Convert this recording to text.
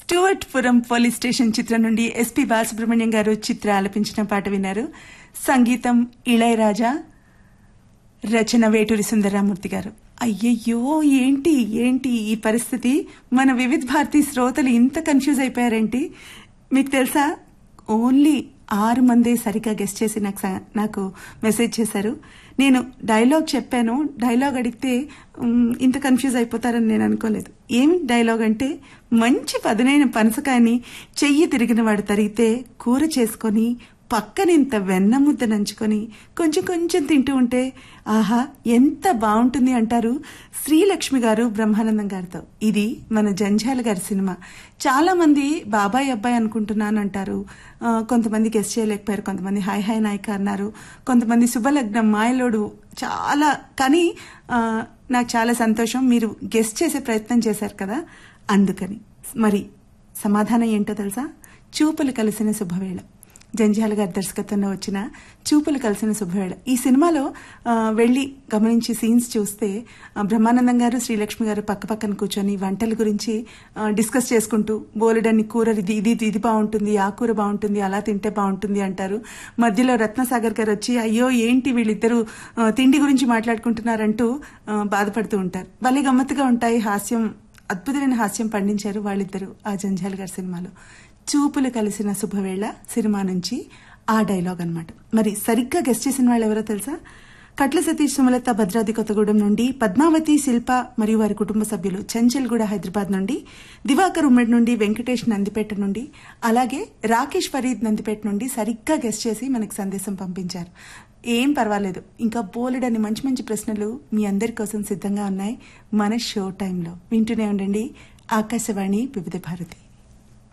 Stuart పురం police station చిత్రం నుండి SP Balasubrahmanyam గారు చిత్ర ఆలపించిన పాట విన్నారు సంగీతం ఇళయరాజా రచన వేటూరి సుందరరామూర్తి గారు అయ్యయ్యో ఏంటి ఏంటి ఈ పరిస్థితి మన వివిధ భారతి శ్రోతలు ఇంత కన్ఫ్యూజ్ అయిపోయారేంటి మీకు తెలుసా ఓన్లీ ఆరు మందే సరిగ్గా గెస్ట్ చేసి నాకు స- నాకు మెసేజ్ చేశారు నేను డైలాగ్ చెప్పాను డైలాగ్ అడిగితే ఉమ్, ఇంత కన్ఫ్యూజ్ అయిపోతారని నేను అనుకోలేదు ఏమి డైలాగ్ అంటే మంచి పదునైన పనసకాయని చెయ్యి తిరిగిన వాడు తరిగితే కూర చేసుకొని పక్కనింత వెన్న ముద్ద నంచుకొని కొంచెం కొంచెం తింటూ ఉంటే ఆహా ఎంత బాగుంటుంది అంటారు శ్రీలక్ష్మి గారు బ్రహ్మానందం గారితో ఇది మన జంజాల గారి సినిమా చాలా మంది బాబాయ్ అబ్బాయి అనుకుంటున్నాను అంటారు ఆ, కొంతమంది గెస్ట్ చేయలేకపోయారు కొంతమంది హాయ్ హాయ్ నాయక అన్నారు కొంతమంది శుభలగ్నం మాయలోడు చాలా కానీ ఆ, నాకు చాలా సంతోషం మీరు గెస్ట్ చేసే ప్రయత్నం చేశారు కదా అందుకని మరి సమాధానం ఏంటో తెలుసా చూపులు కలిసిన శుభవేళ జంజాల గారి దర్శకత్వంలో వచ్చిన చూపులు కలిసిన శుభవేళ ఈ సినిమాలో ఆ, వెళ్ళి గమనించి సీన్స్ చూస్తే ఆ, బ్రహ్మానందం గారు శ్రీలక్ష్మి గారు పక్క పక్కన కూర్చొని వంటల గురించి ఆ, డిస్కస్ చేసుకుంటూ బోలెడన్ని కూర ఇది ఇది ఇది బాగుంటుంది ఆ కూర బాగుంటుంది అలా తింటే బాగుంటుంది అంటారు మధ్యలో రత్నసాగర్ గారు వచ్చి అయ్యో ఏంటి వీళ్ళిద్దరూ ఆ, తిండి గురించి మాట్లాడుకుంటున్నారంటూ ఆ, బాధపడుతూ ఉంటారు భలే గమ్మత్తుగా ఉంటాయి హాస్యం అద్భుతమైన హాస్యం పండించారు వాళ్ళిద్దరూ ఆ జంజాల్ గారి సినిమాలో చూపులు కలిసిన శుభవేళ సినిమా నుంచి ఆ డైలాగ్ అన్నమాట మరి సరిగ్గా గెస్ట్ చేసిన వాళ్ళు ఎవరో తెలుసా కట్ల సతీష్ సుమలత భద్రాద్రి కొత్తగూడెం నుండి పద్మావతి శిల్ప మరియు వారి కుటుంబ సభ్యులు చంచల్గూడ హైదరాబాద్ నుండి దివాకర్ ఉమ్మడి నుండి వెంకటేష్ నందిపేట నుండి అలాగే రాకేష్ ఫరీద్ నందిపేట నుండి సరిగ్గా గెస్ట్ చేసి మనకు సందేశం పంపించారు ఏం పర్వాలేదు ఇంకా బోలెడని మంచి మంచి ప్రశ్నలు మీ అందరి కోసం సిద్ధంగా ఉన్నాయి మన షో టైంలో వింటూనే ఉండండి ఆకాశవాణి వివిధ భారతి